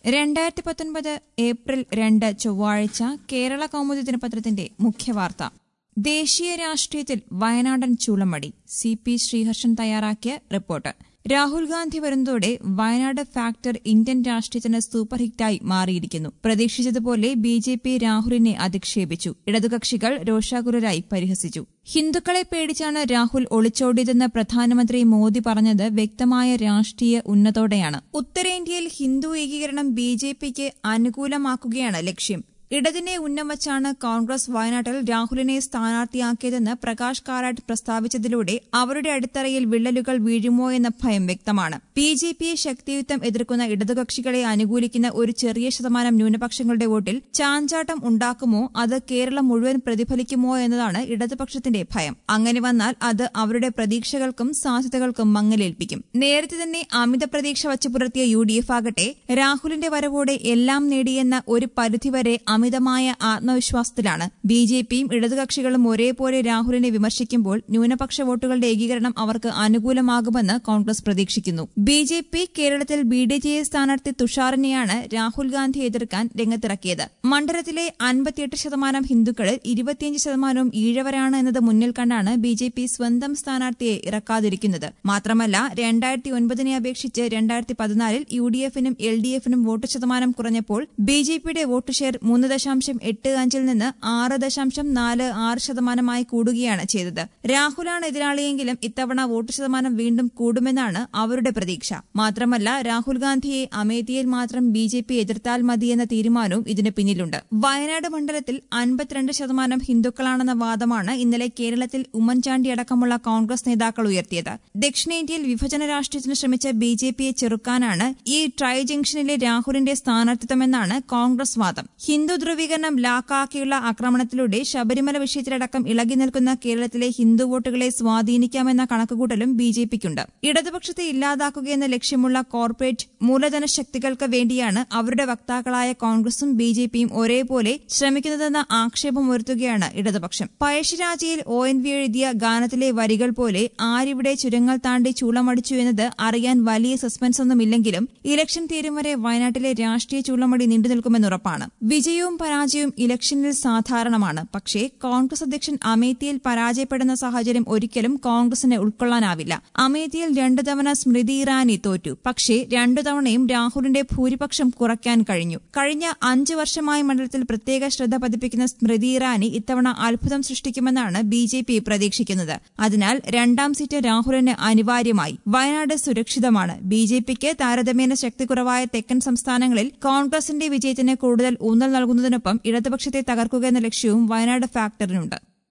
രണ്ടായിരത്തി പത്തൊൻപത് ഏപ്രിൽ രണ്ട് ചൊവ്വാഴ്ച കേരള കൗമുദി ദിനപത്രത്തിന്റെ മുഖ്യവാർത്ത ദേശീയ രാഷ്ട്രീയത്തിൽ വയനാടൻ ചൂളമടി സി പി ശ്രീഹർഷൻ തയ്യാറാക്കിയ റിപ്പോർട്ട് രാഹുൽ ഗാന്ധി വരുന്നതോടെ വയനാട് ഫാക്ടർ ഇന്ത്യൻ രാഷ്ട്രീയത്തിന് സൂപ്പർ ഹിറ്റായി മാറിയിരിക്കുന്നു പ്രതീക്ഷിച്ചതുപോലെ ബി ജെ പി രാഹുലിനെ അധിക്ഷേപിച്ചു ഇടതുകക്ഷികൾ രോഷാകുലരായി പരിഹസിച്ചു ഹിന്ദുക്കളെ പേടിച്ചാണ് രാഹുൽ ഒളിച്ചോടിയതെന്ന് പ്രധാനമന്ത്രി മോദി പറഞ്ഞത് വ്യക്തമായ രാഷ്ട്രീയ ഉന്നതോടെയാണ് ഉത്തരേന്ത്യയിൽ ഹിന്ദു ഏകീകരണം ബി ജെ പിക്ക് അനുകൂലമാക്കുകയാണ് ലക്ഷ്യം ഇടതിനെ ഉന്നം വച്ചാണ് കോൺഗ്രസ് വയനാട്ടിൽ രാഹുലിനെ സ്ഥാനാർത്ഥിയാക്കിയതെന്ന് പ്രകാശ് കാരാട്ട് പ്രസ്താവിച്ചതിലൂടെ അവരുടെ അടിത്തറയിൽ വിള്ളലുകൾ വീഴുമോ എന്ന ഭയം വ്യക്തമാണ് ബി ജെ പിയെ ശക്തിയുക്തം എതിർക്കുന്ന ഇടതുകക്ഷികളെ അനുകൂലിക്കുന്ന ഒരു ചെറിയ ശതമാനം ന്യൂനപക്ഷങ്ങളുടെ വോട്ടിൽ ചാഞ്ചാട്ടം ഉണ്ടാക്കുമോ അത് കേരളം മുഴുവൻ പ്രതിഫലിക്കുമോ എന്നതാണ് ഇടതുപക്ഷത്തിന്റെ ഭയം അങ്ങനെ വന്നാൽ അത് അവരുടെ പ്രതീക്ഷകൾക്കും സാധ്യതകൾക്കും മങ്ങലേൽപ്പിക്കും നേരത്തെ തന്നെ അമിത പ്രതീക്ഷ വച്ചു പുലർത്തിയ യു ഡി എഫ് ആകട്ടെ രാഹുലിന്റെ വരവോടെ എല്ലാം നേടിയെന്ന ഒരു പരിധിവരെ അമിതമായ ആത്മവിശ്വാസത്തിലാണ് ബി ജെ പിയും ഇടതുകക്ഷികളും ഒരേപോലെ രാഹുലിനെ വിമർശിക്കുമ്പോൾ ന്യൂനപക്ഷ വോട്ടുകളുടെ ഏകീകരണം അവർക്ക് അനുകൂലമാകുമെന്ന് കോൺഗ്രസ് പ്രതീക്ഷിക്കുന്നു ബി ജെ പി കേരളത്തിൽ ബി ഡി ജെ സ്ഥാനാർത്ഥി തുഷാറിനെയാണ് രാഹുൽ ഗാന്ധി എതിർക്കാൻ രംഗത്തിറക്കിയത് മണ്ഡലത്തിലെ അൻപത്തിയെട്ട് ശതമാനം ഹിന്ദുക്കളിൽ ഇരുപത്തിയഞ്ച് ശതമാനവും ഈഴവരാണ് എന്നത് മുന്നിൽ കണ്ടാണ് ബി ജെ പി സ്വന്തം സ്ഥാനാർത്ഥിയെ ഇറക്കാതിരിക്കുന്നത് മാത്രമല്ല രണ്ടായിരത്തി ഒൻപതിനെ അപേക്ഷിച്ച് രണ്ടായിരത്തി പതിനാലിൽ യു ഡി എഫിനും എൽ ഡി എഫിനും വോട്ട് ശതമാനം കുറഞ്ഞപ്പോൾ ബി ജെ പിയുടെ വോട്ട് ഷെയർ മൂന്ന് ദശാംശം എട്ട് അഞ്ചിൽ നിന്ന് ആറ് ദശാംശം നാല് ആറ് ശതമാനമായി കൂടുകയാണ് ചെയ്തത് രാഹുലാണ് എതിരാളിയെങ്കിലും ഇത്തവണ വോട്ട് ശതമാനം വീണ്ടും കൂടുമെന്നാണ് അവരുടെ പ്രതീക്ഷ മാത്രമല്ല രാഹുൽ ഗാന്ധിയെ അമേഠിയിൽ മാത്രം ബി ജെ പി എതിർത്താൽ മതിയെന്ന തീരുമാനവും ഇതിന് പിന്നിലുണ്ട് വയനാട് മണ്ഡലത്തിൽ അൻപത്തിരണ്ട് ശതമാനം ഹിന്ദുക്കളാണെന്ന വാദമാണ് ഇന്നലെ കേരളത്തിൽ ഉമ്മൻചാണ്ടി അടക്കമുള്ള കോൺഗ്രസ് നേതാക്കൾ ഉയർത്തിയത് ദക്ഷിണേന്ത്യയിൽ വിഭജന രാഷ്ട്രീയത്തിന് ശ്രമിച്ച ബി ജെ പിയെ ചെറുക്കാനാണ് ഈ ട്രൈ ജംഗ്ഷനിലെ രാഹുലിന്റെ സ്ഥാനാർത്ഥിത്വമെന്നാണ് കോൺഗ്രസ് വാദം ഹിന്ദു ധ്രുവീകരണം ലാക്കാക്കിയുള്ള ആക്രമണത്തിലൂടെ ശബരിമല വിഷയത്തിലടക്കം ഇളകി നിൽക്കുന്ന കേരളത്തിലെ ഹിന്ദു വോട്ടുകളെ സ്വാധീനിക്കാമെന്ന കണക്കുകൂട്ടലും ബി ജെ പിക്കുണ്ട് ഇടതുപക്ഷത്തെ ഇല്ലാതാക്കുകയെന്ന ലക്ഷ്യമുള്ള കോർപ്പറേറ്റ് മൂലധന ശക്തികൾക്ക് വേണ്ടിയാണ് അവരുടെ വക്താക്കളായ കോൺഗ്രസും ബി ജെ പിയും ഒരേപോലെ ശ്രമിക്കുന്നതെന്ന ആക്ഷേപമുയർത്തുകയാണ് ഇടതുപക്ഷം പഴശ്ശിരാജയിൽ ഒ എൻ വി എഴുതിയ ഗാനത്തിലെ വരികൾ പോലെ ആരിവിടെ ചുരങ്ങൾ താണ്ടി ചൂളമടിച്ചു എന്നത് അറിയാൻ വലിയ സസ്പെൻസ് ഒന്നുമില്ലെങ്കിലും ഇലക്ഷൻ തീരും വരെ വയനാട്ടിലെ രാഷ്ട്രീയ ചൂളമടി നീണ്ടുനിൽക്കുമെന്നുറപ്പാണ് വിജയവും പരാജയവും ഇലക്ഷനിൽ സാധാരണമാണ് പക്ഷേ കോൺഗ്രസ് അധ്യക്ഷൻ അമേത്തിയിൽ പരാജയപ്പെടുന്ന സാഹചര്യം ഒരിക്കലും കോൺഗ്രസിന് ഉൾക്കൊള്ളാനാവില്ല അമേത്തിയിൽ രണ്ടു തവണ സ്മൃതി ഇറാനി തോറ്റു പക്ഷേ രണ്ടു തവണയും രാഹുലിന്റെ ഭൂരിപക്ഷം കുറയ്ക്കാൻ കഴിഞ്ഞു കഴിഞ്ഞ അഞ്ചു വർഷമായി മണ്ഡലത്തിൽ പ്രത്യേക ശ്രദ്ധ പതിപ്പിക്കുന്ന സ്മൃതി ഇറാനി ഇത്തവണ അത്ഭുതം സൃഷ്ടിക്കുമെന്നാണ് ബി ജെ പി പ്രതീക്ഷിക്കുന്നത് അതിനാൽ രണ്ടാം സീറ്റ് രാഹുലിന് അനിവാര്യമായി വയനാട് സുരക്ഷിതമാണ് ബി ജെ പിക്ക് താരതമ്യേന ശക്തി കുറവായ തെക്കൻ സംസ്ഥാനങ്ങളിൽ കോൺഗ്രസിന്റെ വിജയത്തിന് കൂടുതൽ ഊന്നൽ നൽകുന്നതിനൊപ്പം ഇടതുപക്ഷത്തെ തകർക്കുക എന്ന ലക്ഷ്യവും വയനാട് ഫാക്ടറിനുണ്ട്